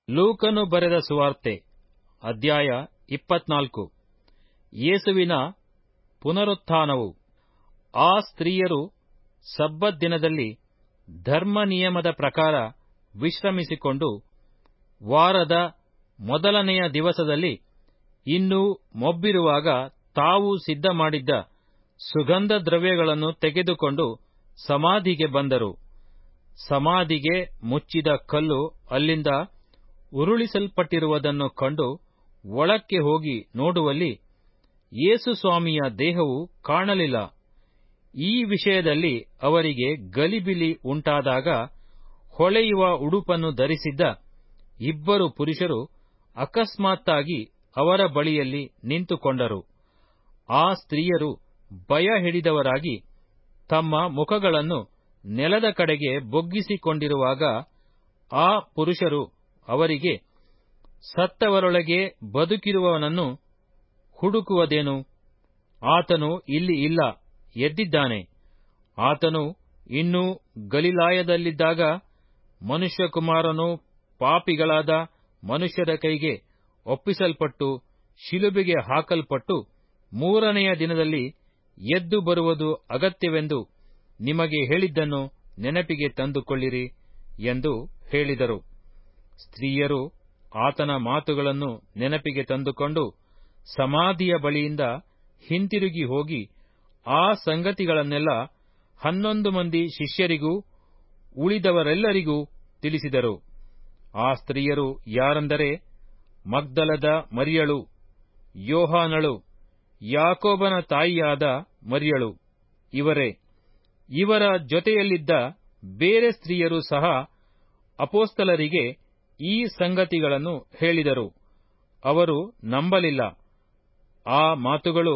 ಲೂಕನು ಬರೆದ ಸುವಾರ್ತೆ ಅಧ್ಯಾಯ ಇಪ್ಪತ್ನಾಲ್ಕು ಯೇಸುವಿನ ಪುನರುತ್ಥಾನವು ಆ ಸ್ತ್ರೀಯರು ಸಬ್ಬತ್ ದಿನದಲ್ಲಿ ಧರ್ಮ ನಿಯಮದ ಪ್ರಕಾರ ವಿಶ್ರಮಿಸಿಕೊಂಡು ವಾರದ ಮೊದಲನೆಯ ದಿವಸದಲ್ಲಿ ಇನ್ನೂ ಮೊಬ್ಬಿರುವಾಗ ತಾವು ಸಿದ್ಧ ಮಾಡಿದ್ದ ಸುಗಂಧ ದ್ರವ್ಯಗಳನ್ನು ತೆಗೆದುಕೊಂಡು ಸಮಾಧಿಗೆ ಬಂದರು ಸಮಾಧಿಗೆ ಮುಚ್ಚಿದ ಕಲ್ಲು ಅಲ್ಲಿಂದ ಉರುಳಿಸಲ್ಪಟ್ಟಿರುವುದನ್ನು ಕಂಡು ಒಳಕ್ಕೆ ಹೋಗಿ ನೋಡುವಲ್ಲಿ ಯೇಸು ಸ್ವಾಮಿಯ ದೇಹವು ಕಾಣಲಿಲ್ಲ ಈ ವಿಷಯದಲ್ಲಿ ಅವರಿಗೆ ಗಲಿಬಿಲಿ ಉಂಟಾದಾಗ ಹೊಳೆಯುವ ಉಡುಪನ್ನು ಧರಿಸಿದ್ದ ಇಬ್ಬರು ಪುರುಷರು ಅಕಸ್ಮಾತ್ತಾಗಿ ಅವರ ಬಳಿಯಲ್ಲಿ ನಿಂತುಕೊಂಡರು ಆ ಸ್ತ್ರೀಯರು ಭಯ ಹಿಡಿದವರಾಗಿ ತಮ್ಮ ಮುಖಗಳನ್ನು ನೆಲದ ಕಡೆಗೆ ಬೊಗ್ಗಿಸಿಕೊಂಡಿರುವಾಗ ಆ ಪುರುಷರು ಅವರಿಗೆ ಸತ್ತವರೊಳಗೆ ಬದುಕಿರುವವನನ್ನು ಹುಡುಕುವುದೇನು ಆತನು ಇಲ್ಲಿ ಇಲ್ಲ ಎದ್ದಿದ್ದಾನೆ ಆತನು ಇನ್ನೂ ಗಲಿಲಾಯದಲ್ಲಿದ್ದಾಗ ಮನುಷ್ಯಕುಮಾರನು ಪಾಪಿಗಳಾದ ಮನುಷ್ಯರ ಕೈಗೆ ಒಪ್ಪಿಸಲ್ಪಟ್ಟು ಶಿಲುಬೆಗೆ ಹಾಕಲ್ಪಟ್ಟು ಮೂರನೆಯ ದಿನದಲ್ಲಿ ಎದ್ದು ಬರುವುದು ಅಗತ್ಯವೆಂದು ನಿಮಗೆ ಹೇಳಿದ್ದನ್ನು ನೆನಪಿಗೆ ತಂದುಕೊಳ್ಳಿರಿ ಎಂದು ಹೇಳಿದರು ಸ್ತ್ರೀಯರು ಆತನ ಮಾತುಗಳನ್ನು ನೆನಪಿಗೆ ತಂದುಕೊಂಡು ಸಮಾಧಿಯ ಬಳಿಯಿಂದ ಹಿಂತಿರುಗಿ ಹೋಗಿ ಆ ಸಂಗತಿಗಳನ್ನೆಲ್ಲ ಹನ್ನೊಂದು ಮಂದಿ ಶಿಷ್ಯರಿಗೂ ಉಳಿದವರೆಲ್ಲರಿಗೂ ತಿಳಿಸಿದರು ಆ ಸ್ತ್ರೀಯರು ಯಾರೆಂದರೆ ಮಗ್ದಲದ ಮರಿಯಳು ಯೋಹಾನಳು ಯಾಕೋಬನ ತಾಯಿಯಾದ ಮರಿಯಳು ಇವರೇ ಇವರ ಜೊತೆಯಲ್ಲಿದ್ದ ಬೇರೆ ಸ್ತ್ರೀಯರು ಸಹ ಅಪೋಸ್ತಲರಿಗೆ ಈ ಸಂಗತಿಗಳನ್ನು ಹೇಳಿದರು ಅವರು ನಂಬಲಿಲ್ಲ ಆ ಮಾತುಗಳು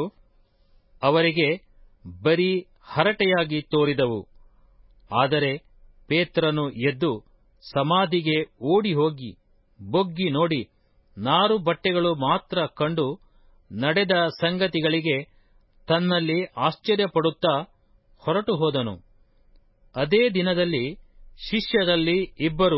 ಅವರಿಗೆ ಬರೀ ಹರಟೆಯಾಗಿ ತೋರಿದವು ಆದರೆ ಪೇತ್ರನು ಎದ್ದು ಸಮಾಧಿಗೆ ಓಡಿಹೋಗಿ ಬೊಗ್ಗಿ ನೋಡಿ ನಾರು ಬಟ್ಟೆಗಳು ಮಾತ್ರ ಕಂಡು ನಡೆದ ಸಂಗತಿಗಳಿಗೆ ತನ್ನಲ್ಲಿ ಆಶ್ಚರ್ಯಪಡುತ್ತಾ ಹೊರಟು ಹೋದನು ಅದೇ ದಿನದಲ್ಲಿ ಶಿಷ್ಯರಲ್ಲಿ ಇಬ್ಬರು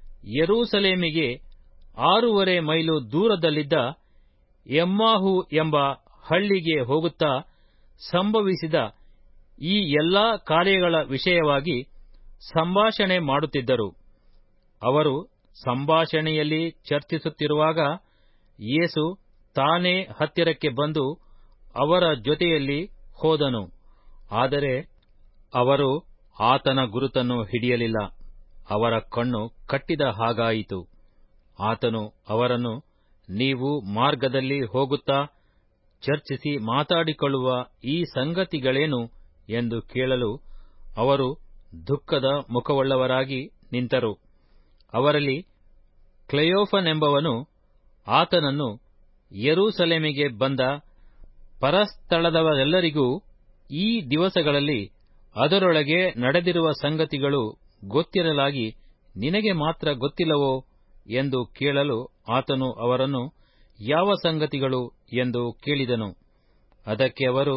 ಯರೂಸಲೇಮಿಗೆ ಆರೂವರೆ ಮೈಲು ದೂರದಲ್ಲಿದ್ದ ಎಮ್ಮಾಹು ಎಂಬ ಹಳ್ಳಿಗೆ ಹೋಗುತ್ತಾ ಸಂಭವಿಸಿದ ಈ ಎಲ್ಲಾ ಕಾರ್ಯಗಳ ವಿಷಯವಾಗಿ ಸಂಭಾಷಣೆ ಮಾಡುತ್ತಿದ್ದರು ಅವರು ಸಂಭಾಷಣೆಯಲ್ಲಿ ಚರ್ಚಿಸುತ್ತಿರುವಾಗ ಯೇಸು ತಾನೇ ಹತ್ತಿರಕ್ಕೆ ಬಂದು ಅವರ ಜೊತೆಯಲ್ಲಿ ಹೋದನು ಆದರೆ ಅವರು ಆತನ ಗುರುತನ್ನು ಹಿಡಿಯಲಿಲ್ಲ ಅವರ ಕಣ್ಣು ಕಟ್ಟಿದ ಹಾಗಾಯಿತು ಆತನು ಅವರನ್ನು ನೀವು ಮಾರ್ಗದಲ್ಲಿ ಹೋಗುತ್ತಾ ಚರ್ಚಿಸಿ ಮಾತಾಡಿಕೊಳ್ಳುವ ಈ ಸಂಗತಿಗಳೇನು ಎಂದು ಕೇಳಲು ಅವರು ದುಃಖದ ಮುಖವುಳ್ಳವರಾಗಿ ನಿಂತರು ಅವರಲ್ಲಿ ಕ್ಲೆಯೋಫನೆಂಬವನು ಆತನನ್ನು ಯರೂಸಲೇಮಿಗೆ ಬಂದ ಪರಸ್ಥಳದವರೆಲ್ಲರಿಗೂ ಈ ದಿವಸಗಳಲ್ಲಿ ಅದರೊಳಗೆ ನಡೆದಿರುವ ಸಂಗತಿಗಳು ಗೊತ್ತಿರಲಾಗಿ ನಿನಗೆ ಮಾತ್ರ ಗೊತ್ತಿಲ್ಲವೋ ಎಂದು ಕೇಳಲು ಆತನು ಅವರನ್ನು ಯಾವ ಸಂಗತಿಗಳು ಎಂದು ಕೇಳಿದನು ಅದಕ್ಕೆ ಅವರು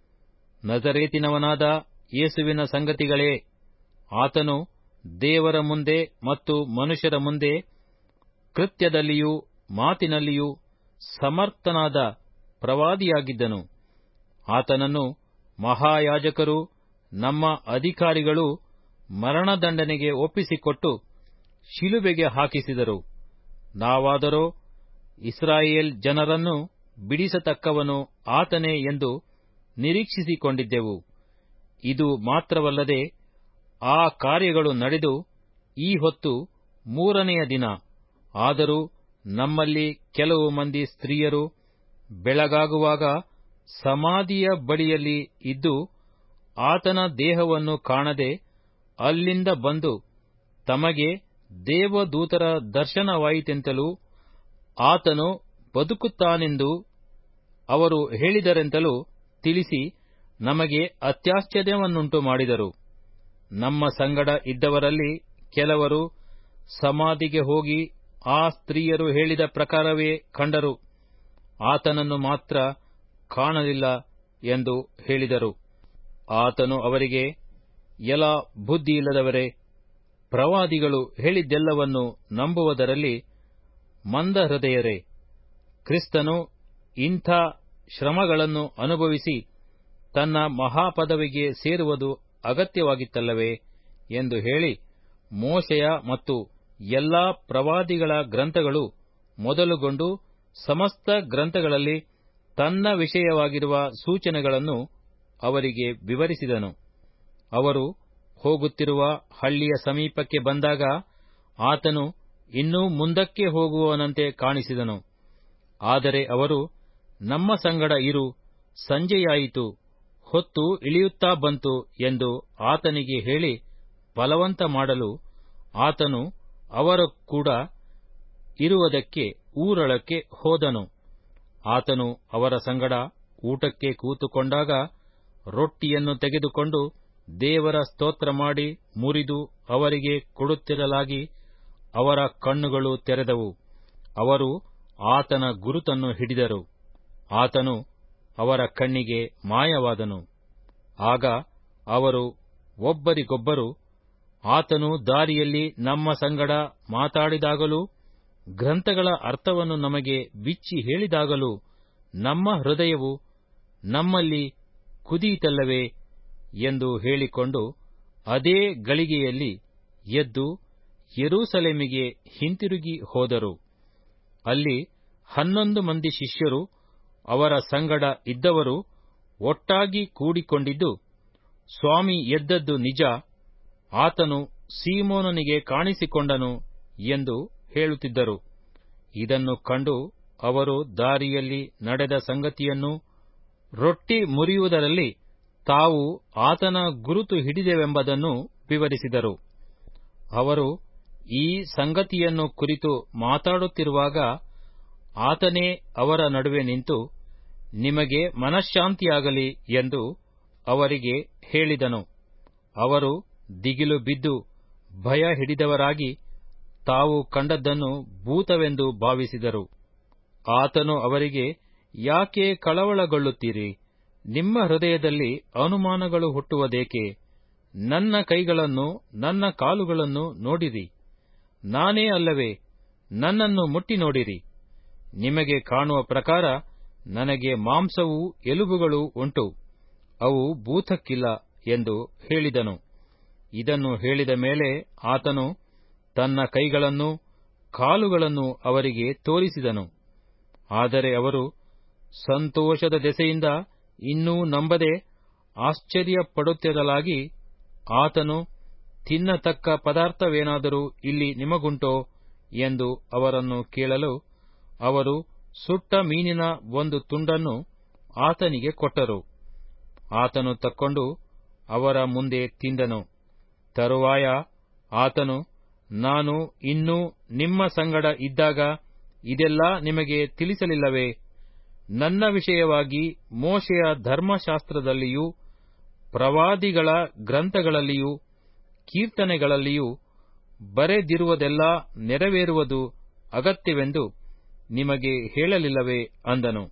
ನಜರೇತಿನವನಾದ ಯೇಸುವಿನ ಸಂಗತಿಗಳೇ ಆತನು ದೇವರ ಮುಂದೆ ಮತ್ತು ಮನುಷ್ಯರ ಮುಂದೆ ಕೃತ್ಯದಲ್ಲಿಯೂ ಮಾತಿನಲ್ಲಿಯೂ ಸಮರ್ಥನಾದ ಪ್ರವಾದಿಯಾಗಿದ್ದನು ಆತನನ್ನು ಮಹಾಯಾಜಕರು ನಮ್ಮ ಅಧಿಕಾರಿಗಳು ಮರಣದಂಡನೆಗೆ ಒಪ್ಪಿಸಿಕೊಟ್ಟು ಶಿಲುಬೆಗೆ ಹಾಕಿಸಿದರು ನಾವಾದರೋ ಇಸ್ರಾಯೇಲ್ ಜನರನ್ನು ಬಿಡಿಸತಕ್ಕವನು ಆತನೇ ಎಂದು ನಿರೀಕ್ಷಿಸಿಕೊಂಡಿದ್ದೆವು ಇದು ಮಾತ್ರವಲ್ಲದೆ ಆ ಕಾರ್ಯಗಳು ನಡೆದು ಈ ಹೊತ್ತು ಮೂರನೆಯ ದಿನ ಆದರೂ ನಮ್ಮಲ್ಲಿ ಕೆಲವು ಮಂದಿ ಸ್ತ್ರೀಯರು ಬೆಳಗಾಗುವಾಗ ಸಮಾಧಿಯ ಬಳಿಯಲ್ಲಿ ಇದ್ದು ಆತನ ದೇಹವನ್ನು ಕಾಣದೆ ಅಲ್ಲಿಂದ ಬಂದು ತಮಗೆ ದೇವದೂತರ ದರ್ಶನವಾಯಿತೆಂತಲೂ ಆತನು ಬದುಕುತ್ತಾನೆಂದು ಅವರು ಹೇಳಿದರೆಂತಲೂ ತಿಳಿಸಿ ನಮಗೆ ಅತ್ಯಾಶ್ಚರ್ಯವನ್ನುಂಟು ಮಾಡಿದರು ನಮ್ಮ ಸಂಗಡ ಇದ್ದವರಲ್ಲಿ ಕೆಲವರು ಸಮಾಧಿಗೆ ಹೋಗಿ ಆ ಸ್ತ್ರೀಯರು ಹೇಳಿದ ಪ್ರಕಾರವೇ ಕಂಡರು ಆತನನ್ನು ಮಾತ್ರ ಕಾಣಲಿಲ್ಲ ಎಂದು ಹೇಳಿದರು ಆತನು ಅವರಿಗೆ ಎಲ ಬುದ್ಧಿಯಿಲ್ಲದವರೇ ಪ್ರವಾದಿಗಳು ಹೇಳಿದ್ದೆಲ್ಲವನ್ನು ನಂಬುವುದರಲ್ಲಿ ಮಂದ ಹೃದಯರೇ ಕ್ರಿಸ್ತನು ಇಂಥ ಶ್ರಮಗಳನ್ನು ಅನುಭವಿಸಿ ತನ್ನ ಮಹಾಪದವಿಗೆ ಸೇರುವುದು ಅಗತ್ಯವಾಗಿತ್ತಲ್ಲವೇ ಎಂದು ಹೇಳಿ ಮೋಶೆಯ ಮತ್ತು ಎಲ್ಲಾ ಪ್ರವಾದಿಗಳ ಗ್ರಂಥಗಳು ಮೊದಲುಗೊಂಡು ಸಮಸ್ತ ಗ್ರಂಥಗಳಲ್ಲಿ ತನ್ನ ವಿಷಯವಾಗಿರುವ ಸೂಚನೆಗಳನ್ನು ಅವರಿಗೆ ವಿವರಿಸಿದನು ಅವರು ಹೋಗುತ್ತಿರುವ ಹಳ್ಳಿಯ ಸಮೀಪಕ್ಕೆ ಬಂದಾಗ ಆತನು ಇನ್ನೂ ಮುಂದಕ್ಕೆ ಹೋಗುವವನಂತೆ ಕಾಣಿಸಿದನು ಆದರೆ ಅವರು ನಮ್ಮ ಸಂಗಡ ಇರು ಸಂಜೆಯಾಯಿತು ಹೊತ್ತು ಇಳಿಯುತ್ತಾ ಬಂತು ಎಂದು ಆತನಿಗೆ ಹೇಳಿ ಬಲವಂತ ಮಾಡಲು ಆತನು ಅವರ ಕೂಡ ಇರುವುದಕ್ಕೆ ಊರೊಳಕ್ಕೆ ಹೋದನು ಆತನು ಅವರ ಸಂಗಡ ಊಟಕ್ಕೆ ಕೂತುಕೊಂಡಾಗ ರೊಟ್ಟಿಯನ್ನು ತೆಗೆದುಕೊಂಡು ದೇವರ ಸ್ತೋತ್ರ ಮಾಡಿ ಮುರಿದು ಅವರಿಗೆ ಕೊಡುತ್ತಿರಲಾಗಿ ಅವರ ಕಣ್ಣುಗಳು ತೆರೆದವು ಅವರು ಆತನ ಗುರುತನ್ನು ಹಿಡಿದರು ಆತನು ಅವರ ಕಣ್ಣಿಗೆ ಮಾಯವಾದನು ಆಗ ಅವರು ಒಬ್ಬರಿಗೊಬ್ಬರು ಆತನು ದಾರಿಯಲ್ಲಿ ನಮ್ಮ ಸಂಗಡ ಮಾತಾಡಿದಾಗಲೂ ಗ್ರಂಥಗಳ ಅರ್ಥವನ್ನು ನಮಗೆ ಬಿಚ್ಚಿ ಹೇಳಿದಾಗಲೂ ನಮ್ಮ ಹೃದಯವು ನಮ್ಮಲ್ಲಿ ಕುದಿಯಿತಲ್ಲವೇ ಎಂದು ಹೇಳಿಕೊಂಡು ಅದೇ ಗಳಿಗೆಯಲ್ಲಿ ಎದ್ದು ಯೆರೂಸಲೇಮಿಗೆ ಹಿಂತಿರುಗಿ ಹೋದರು ಅಲ್ಲಿ ಹನ್ನೊಂದು ಮಂದಿ ಶಿಷ್ಯರು ಅವರ ಸಂಗಡ ಇದ್ದವರು ಒಟ್ಟಾಗಿ ಕೂಡಿಕೊಂಡಿದ್ದು ಸ್ವಾಮಿ ಎದ್ದದ್ದು ನಿಜ ಆತನು ಸೀಮೋನನಿಗೆ ಕಾಣಿಸಿಕೊಂಡನು ಎಂದು ಹೇಳುತ್ತಿದ್ದರು ಇದನ್ನು ಕಂಡು ಅವರು ದಾರಿಯಲ್ಲಿ ನಡೆದ ಸಂಗತಿಯನ್ನು ರೊಟ್ಟಿ ಮುರಿಯುವುದರಲ್ಲಿ ತಾವು ಆತನ ಗುರುತು ಹಿಡಿದೆವೆಂಬುದನ್ನು ವಿವರಿಸಿದರು ಅವರು ಈ ಸಂಗತಿಯನ್ನು ಕುರಿತು ಮಾತಾಡುತ್ತಿರುವಾಗ ಆತನೇ ಅವರ ನಡುವೆ ನಿಂತು ನಿಮಗೆ ಮನಃಶಾಂತಿಯಾಗಲಿ ಎಂದು ಅವರಿಗೆ ಹೇಳಿದನು ಅವರು ದಿಗಿಲು ಬಿದ್ದು ಭಯ ಹಿಡಿದವರಾಗಿ ತಾವು ಕಂಡದ್ದನ್ನು ಭೂತವೆಂದು ಭಾವಿಸಿದರು ಆತನು ಅವರಿಗೆ ಯಾಕೆ ಕಳವಳಗೊಳ್ಳುತ್ತೀರಿ ನಿಮ್ಮ ಹೃದಯದಲ್ಲಿ ಅನುಮಾನಗಳು ಹುಟ್ಟುವುದೇಕೆ ನನ್ನ ಕೈಗಳನ್ನು ನನ್ನ ಕಾಲುಗಳನ್ನು ನೋಡಿರಿ ನಾನೇ ಅಲ್ಲವೇ ನನ್ನನ್ನು ಮುಟ್ಟಿ ನೋಡಿರಿ ನಿಮಗೆ ಕಾಣುವ ಪ್ರಕಾರ ನನಗೆ ಮಾಂಸವೂ ಎಲುಬುಗಳೂ ಉಂಟು ಅವು ಭೂತಕ್ಕಿಲ್ಲ ಎಂದು ಹೇಳಿದನು ಇದನ್ನು ಹೇಳಿದ ಮೇಲೆ ಆತನು ತನ್ನ ಕೈಗಳನ್ನು ಕಾಲುಗಳನ್ನು ಅವರಿಗೆ ತೋರಿಸಿದನು ಆದರೆ ಅವರು ಸಂತೋಷದ ದೆಸೆಯಿಂದ ಇನ್ನೂ ನಂಬದೆ ಆಶ್ಚರ್ಯಪಡುತ್ತಿರಲಾಗಿ ಆತನು ತಿನ್ನತಕ್ಕ ಪದಾರ್ಥವೇನಾದರೂ ಇಲ್ಲಿ ನಿಮಗುಂಟೋ ಎಂದು ಅವರನ್ನು ಕೇಳಲು ಅವರು ಸುಟ್ಟ ಮೀನಿನ ಒಂದು ತುಂಡನ್ನು ಆತನಿಗೆ ಕೊಟ್ಟರು ಆತನು ತಕ್ಕೊಂಡು ಅವರ ಮುಂದೆ ತಿಂದನು ತರುವಾಯ ಆತನು ನಾನು ಇನ್ನೂ ನಿಮ್ಮ ಸಂಗಡ ಇದ್ದಾಗ ಇದೆಲ್ಲ ನಿಮಗೆ ತಿಳಿಸಲಿಲ್ಲವೇ ನನ್ನ ವಿಷಯವಾಗಿ ಮೋಶೆಯ ಧರ್ಮಶಾಸ್ತ್ರದಲ್ಲಿಯೂ ಪ್ರವಾದಿಗಳ ಗ್ರಂಥಗಳಲ್ಲಿಯೂ ಕೀರ್ತನೆಗಳಲ್ಲಿಯೂ ಬರೆದಿರುವುದೆಲ್ಲ ನೆರವೇರುವುದು ಅಗತ್ಯವೆಂದು ನಿಮಗೆ ಹೇಳಲಿಲ್ಲವೇ ಅಂದನು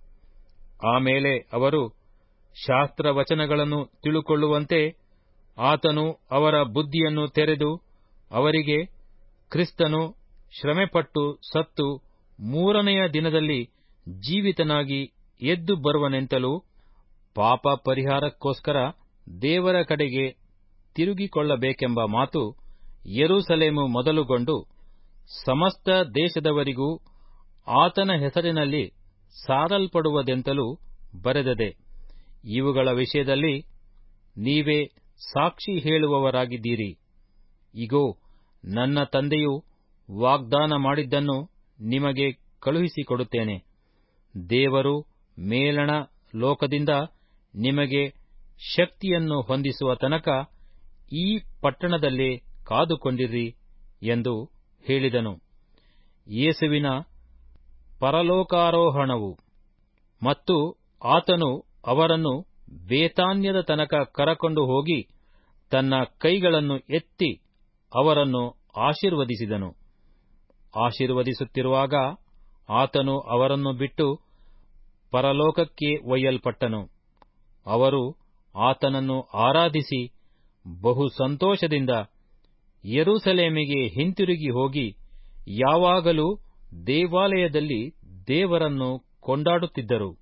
ಆಮೇಲೆ ಅವರು ಶಾಸ್ತ್ರವಚನಗಳನ್ನು ತಿಳುಕೊಳ್ಳುವಂತೆ ಆತನು ಅವರ ಬುದ್ಧಿಯನ್ನು ತೆರೆದು ಅವರಿಗೆ ಕ್ರಿಸ್ತನು ಶ್ರಮೆಪಟ್ಟು ಸತ್ತು ಮೂರನೆಯ ದಿನದಲ್ಲಿ ಜೀವಿತನಾಗಿ ಎದ್ದು ಬರುವನೆಂತಲೂ ಪಾಪ ಪರಿಹಾರಕ್ಕೋಸ್ಕರ ದೇವರ ಕಡೆಗೆ ತಿರುಗಿಕೊಳ್ಳಬೇಕೆಂಬ ಮಾತು ಯೆರೂಸಲೇಮು ಮೊದಲುಗೊಂಡು ಸಮಸ್ತ ದೇಶದವರಿಗೂ ಆತನ ಹೆಸರಿನಲ್ಲಿ ಸಾರಲ್ಪಡುವುದೆಂತಲೂ ಬರೆದದೆ ಇವುಗಳ ವಿಷಯದಲ್ಲಿ ನೀವೇ ಸಾಕ್ಷಿ ಹೇಳುವವರಾಗಿದ್ದೀರಿ ಇಗೋ ನನ್ನ ತಂದೆಯು ವಾಗ್ದಾನ ಮಾಡಿದ್ದನ್ನು ನಿಮಗೆ ಕಳುಹಿಸಿಕೊಡುತ್ತೇನೆ ದೇವರು ಮೇಲಣ ಲೋಕದಿಂದ ನಿಮಗೆ ಶಕ್ತಿಯನ್ನು ಹೊಂದಿಸುವ ತನಕ ಈ ಪಟ್ಟಣದಲ್ಲೇ ಕಾದುಕೊಂಡಿರಿ ಎಂದು ಹೇಳಿದನು ಯೇಸುವಿನ ಪರಲೋಕಾರೋಹಣವು ಮತ್ತು ಆತನು ಅವರನ್ನು ಬೇತಾನ್ಯದ ತನಕ ಕರಕೊಂಡು ಹೋಗಿ ತನ್ನ ಕೈಗಳನ್ನು ಎತ್ತಿ ಅವರನ್ನು ಆಶೀರ್ವದಿಸಿದನು ಆಶೀರ್ವದಿಸುತ್ತಿರುವಾಗ ಆತನು ಅವರನ್ನು ಬಿಟ್ಟು ಪರಲೋಕಕ್ಕೆ ಒಯ್ಯಲ್ಪಟ್ಟನು ಅವರು ಆತನನ್ನು ಆರಾಧಿಸಿ ಬಹು ಸಂತೋಷದಿಂದ ಯೆರೂಸಲೇಮಿಗೆ ಹಿಂತಿರುಗಿ ಹೋಗಿ ಯಾವಾಗಲೂ ದೇವಾಲಯದಲ್ಲಿ ದೇವರನ್ನು ಕೊಂಡಾಡುತ್ತಿದ್ದರು